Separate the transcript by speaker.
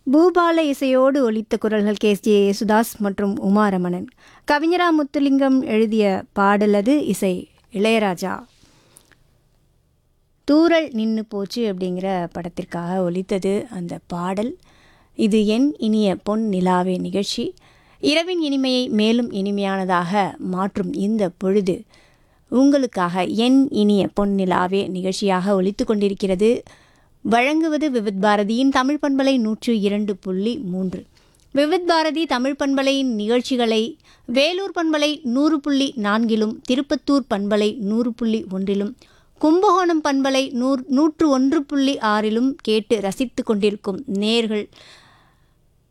Speaker 1: பூபால இசையோடு ஒலித்த குரல்கள் கே எஸ் ஜே யேசுதாஸ் மற்றும் உமாரமணன் கவிஞரா முத்துலிங்கம் எழுதிய பாடலது இசை இளையராஜா தூரல் நின்னு போச்சு அப்படிங்கிற படத்திற்காக ஒலித்தது அந்த பாடல் இது என் இனிய பொன் நிலாவே நிகழ்ச்சி இரவின் இனிமையை மேலும் இனிமையானதாக மாற்றும் இந்த பொழுது உங்களுக்காக என் இனிய பொன் நிலாவே நிகழ்ச்சியாக ஒலித்து கொண்டிருக்கிறது வழங்குவது விவித் பாரதியின் தமிழ் பண்பலை நூற்று இரண்டு புள்ளி மூன்று விவித் பாரதி தமிழ் பண்பலையின் நிகழ்ச்சிகளை வேலூர் பண்பலை நூறு புள்ளி நான்கிலும் திருப்பத்தூர் பண்பலை நூறு புள்ளி ஒன்றிலும் கும்பகோணம் பண்பலை நூற் நூற்று ஒன்று புள்ளி ஆறிலும் கேட்டு ரசித்து கொண்டிருக்கும் நேர்கள்